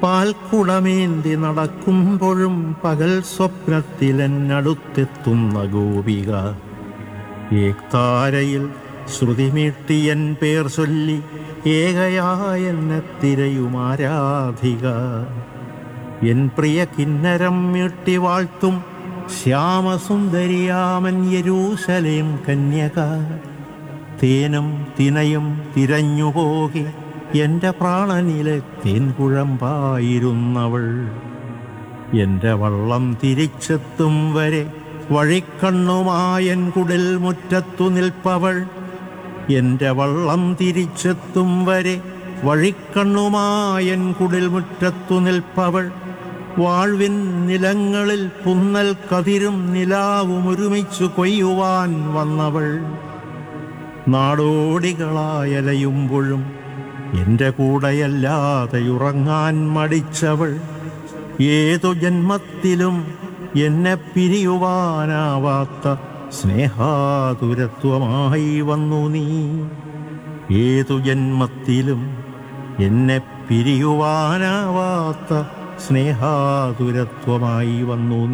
പാൽക്കുടമേന്തി നടക്കുമ്പോഴും പകൽ സ്വപ്നത്തിലെന്നടുത്തെത്തുന്ന ഗോപിക ഏക്താരയിൽ ശ്രുതിമീട്ടിയൻ പേർ ചൊല്ലി ഏകയായ എന്നെ തിരയുമാരാധിക എൻ പ്രിയ കിന്നരം മീട്ടി വാഴ്ത്തും ശ്യാമസുന്ദരിയാമൻ യരൂശലേം കന്യക തേനും തിനയും തിരഞ്ഞുപോകി എൻ്റെ പ്രാണനിലെ തേൻകുഴമ്പായിരുന്നവൾ എൻ്റെ വള്ളം തിരിച്ചെത്തും വരെ വഴിക്കണ്ണുമായൻ കുടിൽ മുറ്റത്തു നിൽപ്പവൾ എൻ്റെ വള്ളം തിരിച്ചെത്തും വരെ വഴിക്കണ്ണുമായൻ കുടിൽ മുറ്റത്തു നിൽപ്പവൾ വാഴ്വിൻ നിലങ്ങളിൽ പുന്നൽ കതിരും നിലാവും ഒരുമിച്ചു കൊയ്യുവാൻ വന്നവൾ നാടോടികളായലയുമ്പോഴും എൻ്റെ കൂടെയല്ലാതെ ഉറങ്ങാൻ മടിച്ചവൾ ഏതു ജന്മത്തിലും എന്നെ പിരിയുവാനാവാത്ത സ്നേഹാതുരത്വമായി വന്നു നീ ഏതു ജന്മത്തിലും എന്നെ പിരിയുവാനാവാത്ത സ്നേഹാതുരത്വമായി വന്നു നീ